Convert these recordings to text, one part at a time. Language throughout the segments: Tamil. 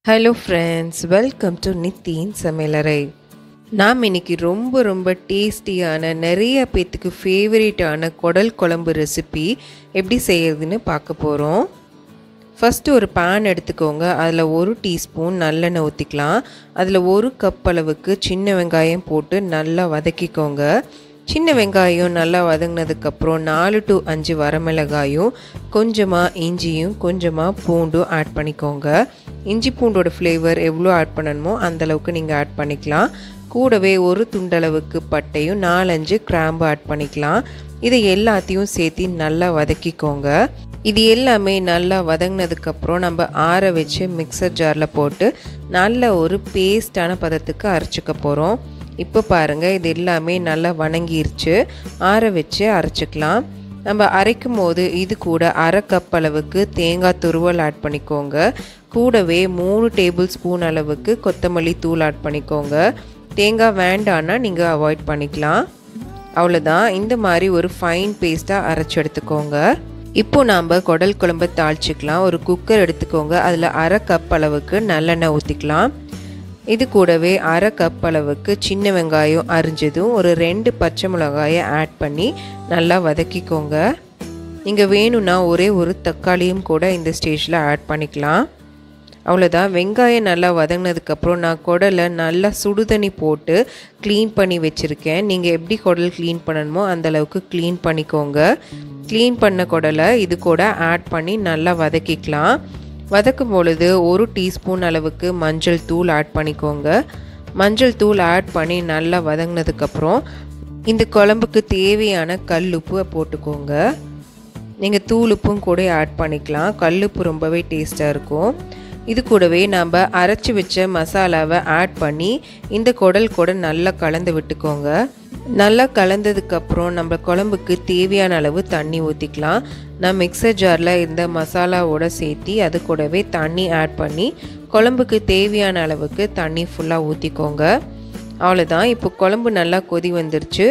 ஹலோ ஃப்ரெண்ட்ஸ் வெல்கம் டு நித்தின் சமையலறை நாம் இன்னைக்கு ரொம்ப ரொம்ப டேஸ்டியான நிறைய பேத்துக்கு ஃபேவரட்டான குடல் குழம்பு ரெசிபி எப்படி செய்யறதுன்னு பார்க்க போகிறோம் ஃபஸ்ட்டு ஒரு பேன் எடுத்துக்கோங்க அதில் ஒரு டீஸ்பூன் நல்லெண்ணெய் ஊற்றிக்கலாம் அதில் ஒரு கப் அளவுக்கு சின்ன வெங்காயம் போட்டு நல்லா வதக்கிக்கோங்க சின்ன வெங்காயம் நல்லா வதங்கினதுக்கப்புறம் நாலு டு அஞ்சு வரமிளகாயும் கொஞ்சமாக இஞ்சியும் கொஞ்சமாக பூண்டும் ஆட் பண்ணிக்கோங்க இஞ்சி பூண்டோட ஃப்ளேவர் எவ்வளோ ஆட் பண்ணணுமோ அந்தளவுக்கு நீங்கள் ஆட் பண்ணிக்கலாம் கூடவே ஒரு துண்டளவுக்கு பட்டையும் நாலஞ்சு கிராம்பு ஆட் பண்ணிக்கலாம் இதை எல்லாத்தையும் சேர்த்து நல்லா வதக்கிக்கோங்க இது எல்லாமே நல்லா வதங்கினதுக்கப்புறம் நம்ம ஆற வச்சு மிக்சர் ஜாரில் போட்டு நல்ல ஒரு பேஸ்டான பதத்துக்கு அரைச்சிக்க போகிறோம் இப்போ பாருங்கள் இது எல்லாமே நல்லா வணங்கிருச்சு ஆற வச்சு அரைச்சிக்கலாம் நம்ம அரைக்கும் போது இது கூட அரை கப் அளவுக்கு தேங்காய் துருவல் ஆட் பண்ணிக்கோங்க கூடவே மூணு டேபிள் ஸ்பூன் அளவுக்கு கொத்தமல்லி தூள் ஆட் பண்ணிக்கோங்க தேங்காய் வேண்டான்னா நீங்கள் அவாய்ட் பண்ணிக்கலாம் அவ்வளோதான் இந்த மாதிரி ஒரு ஃபைன் பேஸ்ட்டாக அரைச்சி எடுத்துக்கோங்க இப்போ நாம் குடல் குழம்பு தாளிச்சிக்கலாம் ஒரு குக்கர் எடுத்துக்கோங்க அதில் அரை கப் அளவுக்கு நல்லெண்ணெய் ஊற்றிக்கலாம் இது கூடவே அரை கப் அளவுக்கு சின்ன வெங்காயம் அரிஞ்சதும் ஒரு ரெண்டு பச்சை மிளகாயை ஆட் பண்ணி நல்லா வதக்கிக்கோங்க நீங்கள் வேணும்னா ஒரே ஒரு தக்காளியும் கூட இந்த ஸ்டேஜில் ஆட் பண்ணிக்கலாம் அவ்வளோதான் வெங்காயம் நல்லா வதங்கினதுக்கப்புறம் நான் குடலை நல்லா சுடுதண்ணி போட்டு க்ளீன் பண்ணி வச்சுருக்கேன் நீங்கள் எப்படி குடல் க்ளீன் பண்ணணுமோ அந்தளவுக்கு க்ளீன் பண்ணிக்கோங்க க்ளீன் பண்ண குடலை இது கூட ஆட் பண்ணி நல்லா வதக்கிக்கலாம் வதக்கும் பொழுது ஒரு டீஸ்பூன் அளவுக்கு மஞ்சள் தூள் ஆட் பண்ணிக்கோங்க மஞ்சள் தூள் ஆட் பண்ணி நல்லா வதங்கினதுக்கப்புறம் இந்த குழம்புக்கு தேவையான கல் உப்பு போட்டுக்கோங்க நீங்கள் தூள் உப்பும் கூட ஆட் பண்ணிக்கலாம் கல் உப்பு ரொம்பவே டேஸ்ட்டாக இருக்கும் இது கூடவே நம்ம அரைச்சி வச்ச மசாலாவை ஆட் பண்ணி இந்த குடல் கூட நல்லா கலந்து விட்டுக்கோங்க நல்லா கலந்ததுக்கப்புறம் நம்ம குழம்புக்கு தேவையான அளவு தண்ணி ஊற்றிக்கலாம் நான் மிக்சர் ஜாரில் இந்த மசாலாவோட சேர்த்தி அது கூடவே தண்ணி ஆட் பண்ணி குழம்புக்கு தேவையான அளவுக்கு தண்ணி ஃபுல்லாக ஊற்றிக்கோங்க அவ்வளோதான் இப்போ குழம்பு நல்லா கொதி வந்துருச்சு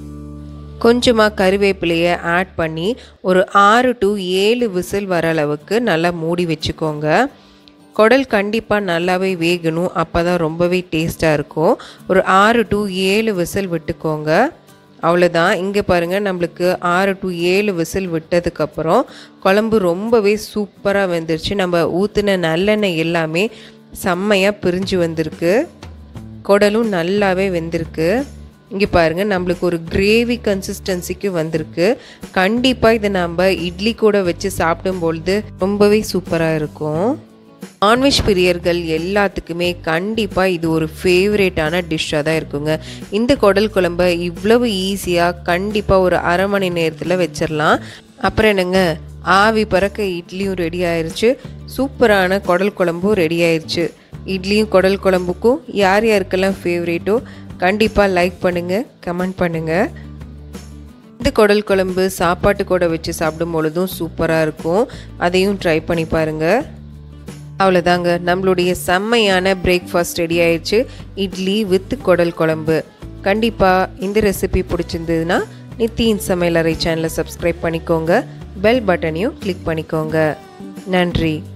கொஞ்சமாக கருவேப்பிலையை ஆட் பண்ணி ஒரு ஆறு டு ஏழு விசில் வர அளவுக்கு நல்லா மூடி வச்சுக்கோங்க குடல் கண்டிப்பாக நல்லாவே வேகணும் அப்போ தான் ரொம்பவே டேஸ்ட்டாக இருக்கும் ஒரு ஆறு டு ஏழு விசில் விட்டுக்கோங்க அவ்வளோதான் இங்கே பாருங்கள் நம்மளுக்கு ஆறு டு ஏழு விசில் விட்டதுக்கப்புறம் குழம்பு ரொம்பவே சூப்பராக வெந்துருச்சு நம்ம ஊற்றின நல்லெண்ணெய் எல்லாமே செம்மையாக பிரிஞ்சு வந்திருக்கு குடலும் நல்லாவே வெந்திருக்கு இங்கே பாருங்கள் நம்மளுக்கு ஒரு கிரேவி கன்சிஸ்டன்சிக்கு வந்திருக்கு கண்டிப்பாக இதை நம்ம இட்லி கூட வச்சு சாப்பிடும்பொழுது ரொம்பவே சூப்பராக இருக்கும் நான்வெஜ் பிரியர்கள் எல்லாத்துக்குமே கண்டிப்பாக இது ஒரு ஃபேவரேட்டான டிஷ்ஷாக தான் இருக்குங்க இந்த குடல் குழம்ப இவ்வளவு ஈஸியாக கண்டிப்பாக ஒரு அரை மணி நேரத்தில் வச்சிடலாம் அப்புறம் என்னங்க ஆவி பறக்க இட்லியும் ரெடி ஆயிடுச்சு சூப்பரான குடல் குழம்பும் ரெடி ஆயிடுச்சு இட்லியும் குடல் குழம்புக்கும் யார் யாருக்கெல்லாம் ஃபேவரேட்டோ கண்டிப்பாக லைக் பண்ணுங்கள் கமெண்ட் பண்ணுங்கள் இந்த குடல் குழம்பு சாப்பாட்டு கூட வச்சு சாப்பிடும் பொழுதும் சூப்பராக இருக்கும் அதையும் ட்ரை பண்ணி பாருங்கள் அவ்வளோதாங்க நம்மளுடைய செம்மையான பிரேக்ஃபாஸ்ட் ரெடி ஆயிடுச்சு இட்லி வித் குடல் குழம்பு கண்டிப்பாக இந்த ரெசிபி பிடிச்சிருந்ததுன்னா நித்தியின் சமையலறை சேனலை சப்ஸ்கிரைப் பண்ணிக்கோங்க பெல் பட்டனையும் கிளிக் பண்ணிக்கோங்க நன்றி